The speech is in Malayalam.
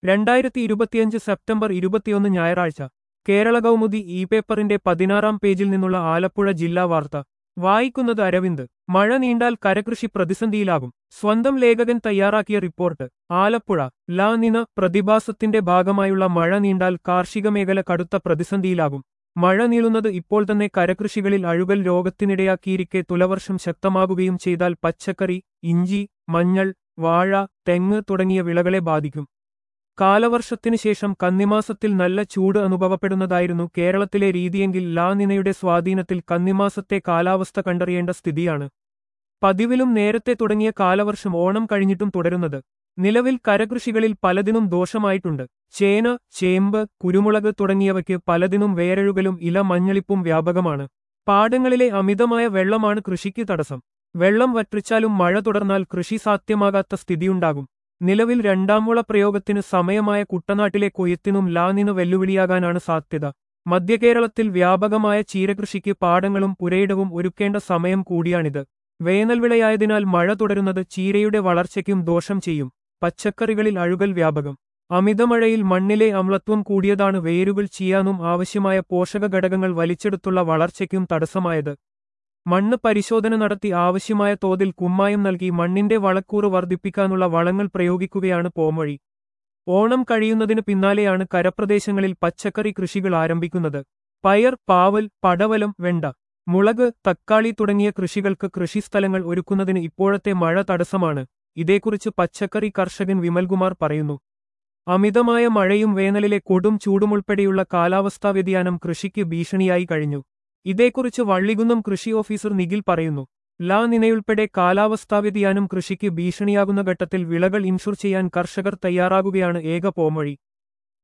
രണ്ടായിരത്തി ഇരുപത്തിയഞ്ച് സെപ്റ്റംബർ ഇരുപത്തിയൊന്ന് ഞായറാഴ്ച കേരള കൗമുദി ഇ പേപ്പറിന്റെ പതിനാറാം പേജിൽ നിന്നുള്ള ആലപ്പുഴ ജില്ലാ വാർത്ത വായിക്കുന്നത് അരവിന്ദ് മഴ നീണ്ടാൽ കരകൃഷി പ്രതിസന്ധിയിലാകും സ്വന്തം ലേഖകൻ തയ്യാറാക്കിയ റിപ്പോർട്ട് ആലപ്പുഴ ലാ നിന പ്രതിഭാസത്തിന്റെ ഭാഗമായുള്ള മഴ നീണ്ടാൽ കാർഷിക മേഖല കടുത്ത പ്രതിസന്ധിയിലാകും മഴ നീളുന്നത് ഇപ്പോൾ തന്നെ കരകൃഷികളിൽ അഴുകൽ രോഗത്തിനിടയാക്കിയിരിക്കെ തുലവർഷം ശക്തമാകുകയും ചെയ്താൽ പച്ചക്കറി ഇഞ്ചി മഞ്ഞൾ വാഴ തെങ്ങ് തുടങ്ങിയ വിളകളെ ബാധിക്കും കാലവർഷത്തിനു ശേഷം കന്നിമാസത്തിൽ നല്ല ചൂട് അനുഭവപ്പെടുന്നതായിരുന്നു കേരളത്തിലെ രീതിയെങ്കിൽ ലാ നിനയുടെ സ്വാധീനത്തിൽ കന്നിമാസത്തെ കാലാവസ്ഥ കണ്ടറിയേണ്ട സ്ഥിതിയാണ് പതിവിലും നേരത്തെ തുടങ്ങിയ കാലവർഷം ഓണം കഴിഞ്ഞിട്ടും തുടരുന്നത് നിലവിൽ കരകൃഷികളിൽ പലതിനും ദോഷമായിട്ടുണ്ട് ചേന ചേമ്പ് കുരുമുളക് തുടങ്ങിയവയ്ക്ക് പലതിനും വേരഴുകലും ഇല മഞ്ഞളിപ്പും വ്യാപകമാണ് പാടങ്ങളിലെ അമിതമായ വെള്ളമാണ് കൃഷിക്ക് തടസ്സം വെള്ളം വറ്റിച്ചാലും മഴ തുടർന്നാൽ കൃഷി സാധ്യമാകാത്ത സ്ഥിതിയുണ്ടാകും നിലവിൽ രണ്ടാംമുള പ്രയോഗത്തിന് സമയമായ കുട്ടനാട്ടിലെ കൊയ്ത്തിനും ലാനിനു വെല്ലുവിളിയാകാനാണ് സാധ്യത മധ്യകേരളത്തിൽ വ്യാപകമായ ചീരകൃഷിക്ക് പാടങ്ങളും പുരയിടവും ഒരുക്കേണ്ട സമയം കൂടിയാണിത് വേനൽ വിളയായതിനാൽ മഴ തുടരുന്നത് ചീരയുടെ വളർച്ചയ്ക്കും ദോഷം ചെയ്യും പച്ചക്കറികളിൽ അഴുകൽ വ്യാപകം അമിതമഴയിൽ മണ്ണിലെ അമ്ലത്വം കൂടിയതാണ് വേരുകൾ ചെയ്യാനും ആവശ്യമായ പോഷക ഘടകങ്ങൾ വലിച്ചെടുത്തുള്ള വളർച്ചയ്ക്കും തടസ്സമായത് മണ്ണ് പരിശോധന നടത്തി ആവശ്യമായ തോതിൽ കുമ്മായം നൽകി മണ്ണിന്റെ വളക്കൂറ് വർദ്ധിപ്പിക്കാനുള്ള വളങ്ങൾ പ്രയോഗിക്കുകയാണ് പോംവഴി ഓണം കഴിയുന്നതിന് പിന്നാലെയാണ് കരപ്രദേശങ്ങളിൽ പച്ചക്കറി കൃഷികൾ ആരംഭിക്കുന്നത് പയർ പാവൽ പടവലം വെണ്ട മുളക് തക്കാളി തുടങ്ങിയ കൃഷികൾക്ക് കൃഷിസ്ഥലങ്ങൾ ഒരുക്കുന്നതിന് ഇപ്പോഴത്തെ മഴ തടസ്സമാണ് ഇതേക്കുറിച്ച് പച്ചക്കറി കർഷകൻ വിമൽകുമാർ പറയുന്നു അമിതമായ മഴയും വേനലിലെ കൊടും ചൂടുമുൾപ്പെടെയുള്ള കാലാവസ്ഥാ വ്യതിയാനം കൃഷിക്ക് ഭീഷണിയായി കഴിഞ്ഞു ഇതേക്കുറിച്ച് വള്ളികുന്നം കൃഷി ഓഫീസർ നിഖിൽ പറയുന്നു ലാ നിനയുൾപ്പെടെ കാലാവസ്ഥാ വ്യതിയാനം കൃഷിക്ക് ഭീഷണിയാകുന്ന ഘട്ടത്തിൽ വിളകൾ ഇൻഷുർ ചെയ്യാൻ കർഷകർ തയ്യാറാകുകയാണ് ഏക പോംവഴി